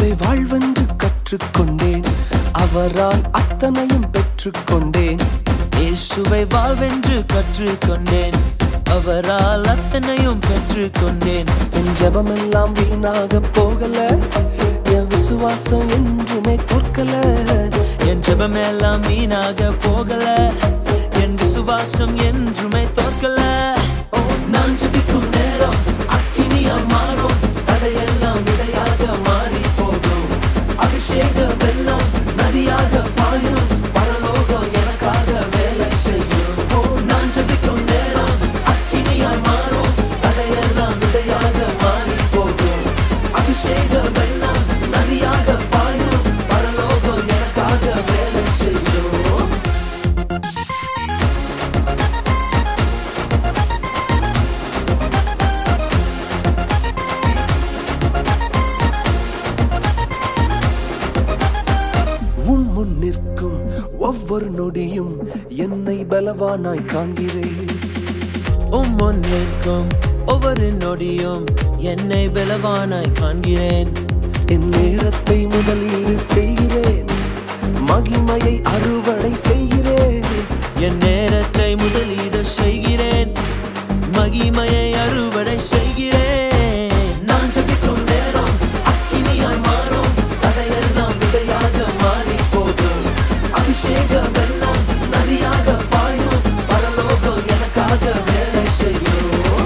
இயேசுவை வாழ்வென்று கற்றுக்கொண்டேன் அவரால் அத்தனையும் பெற்றுக்கொண்டேன் இயேசுவை வாழ்வென்று கற்றுக்கொண்டேன் அவரால் அத்தனையும் பெற்றுக்கொண்டேன் என் ஜெபமெல்லாம் வீணாக போகல என் விசுவாசம் என்றுமே தோற்கல என் ஜெபமெல்லாம் வீணாக போகல என் விசுவாசம் என்றுமே தோற்கல ஓ, நான் ஜெபிக்கும் நேரம் அக்கினியாய் மாறும் தடையெல்லாம் விடையாக மாறி போகும் அபிஷேக வெள்ளம் நதியாக பாயும் பரலோகம் எனக்காக வேலை செய்யும் ஓ, நான் ஜெபிக்கும் நேரம் அக்கினியாய் மாறும் தடையெல்லாம் விடையாக மாறி போகும் அபிஷேக வெள்ளம் நதியாக பாயும் பரலோகம் எனக்காக வேலை செய்யும் உன் முன் நிற்கும் ஒவ்வொரு நொடியும் என்னை பலவானாய் காண்கிறேன் உம் முன் நிற்கும் ஒவ்வொரு நொடியும் என்னை பலவானாய் காண்கிறேன் என் நேரத்தை முதலீடு செய்கிறேன் மகிமையை அறுவடை செய்கிறேன் என் நேரத்தை முதலீடு செய்கிறேன் மகிமையை அறுவடை செய்கிறேன் நான் ஜெபிக்கும் நேரம் அக்கினியாய் மாறும் தடையெல்லாம் விதையாக மாறி போகும் அபிஷேக வெள்ளம் நதியாக பாயும் பரலோகம் எனக்காக வேலை செய்யும்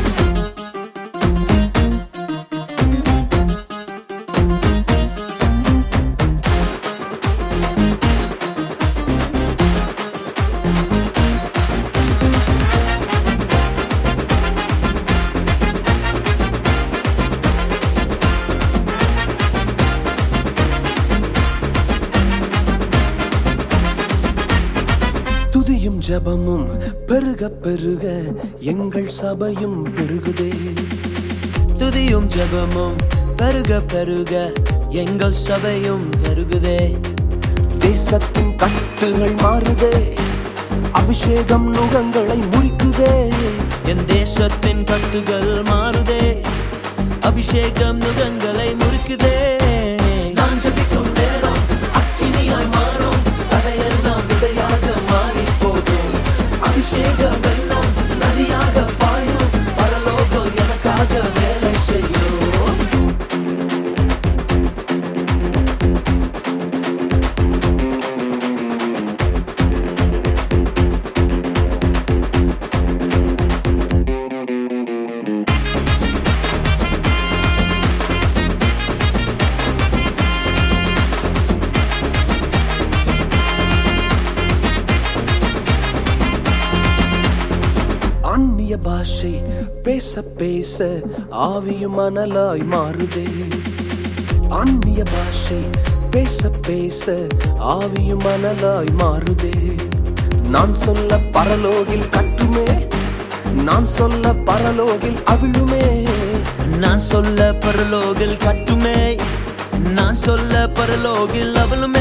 துதியும் ஜபமும் பெருக பெருக எங்கள் சபையும் பெருகுதே துதியும் ஜெபமும் பெருக பெருக எங்கள் சபையும் பெருகுதே தேசத்தின் கட்டுகள் மாறுதே அபிஷேகம் நுகங்களை முறிக்குதே என் தேசத்தின் கட்டுகள் மாறுதே அபிஷேகம் நுகங்களை முறுக்குதே நான் ஜெபிக்கும் நேரம் அக்கினியாய் மாறும் தடையெல்லாம் விதையாக மாறி போகும் அபிஷேக வெள்ளம் நதியாக பாயும் பரலோகம் எனக்காக வேலை செய்யும் அந்நிய பாஷை பேச பேச ஆவியும் மணலாய் மாறுதே அந்நிய பாஷை பேச பேச ஆவியும் மணலாய் மாறுதே நான் சொல்ல பரலோகில் கட்டுமே நான் சொல்ல பரலோகில் அவிழுமே நான் சொல்ல பரலோகில் கட்டுமே நான் சொல்ல பரலோகில் அவளுமே